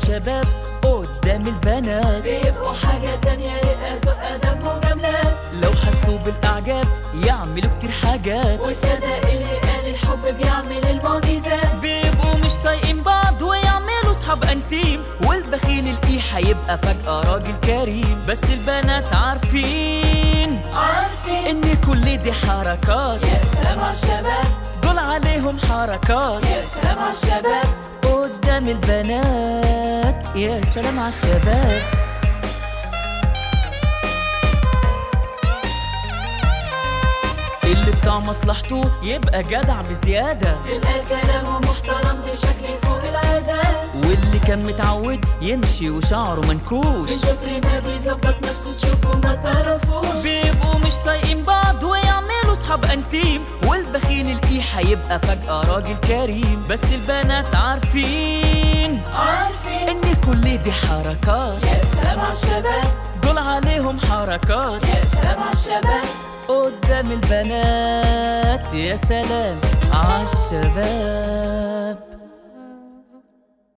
عالشباب قدام البنات بيبقوا حاجة تانية رقة ذوق أدب وجملات لو حسوا بالاعجاب يعملوا كتير حاجات وصدق اللي قال الحب بيعمل المعجزات بيبقوا مش طايقين بعض ويعملوا صحاب انتيم والبخيل القي هيبقى فجأة راجل كريم بس البنات عارفين عارفين ان كل دي حركات يا سلام عالشباب دول عليهم حركات يا سلام عالشباب قدام البنات يا سلام عالشباب اللي بتاع مصلحته يبقى جدع بزيادة تلقى كلامه محترم بشكل فوق العادة واللي كان متعود يمشي وشعره منكوش من كتر ما بيظبط نفسه تشوفه ما تعرفوش بيبقوا مش طايقين بعض ويعملوا صحاب انتيم والبخيل القي هيبقى فجأة راجل كريم بس البنات عارفين عارفين ان كل دي حركات يا سلام عالشباب دول عليهم حركات يا سلام عالشباب قدام البنات يا سلام عالشباب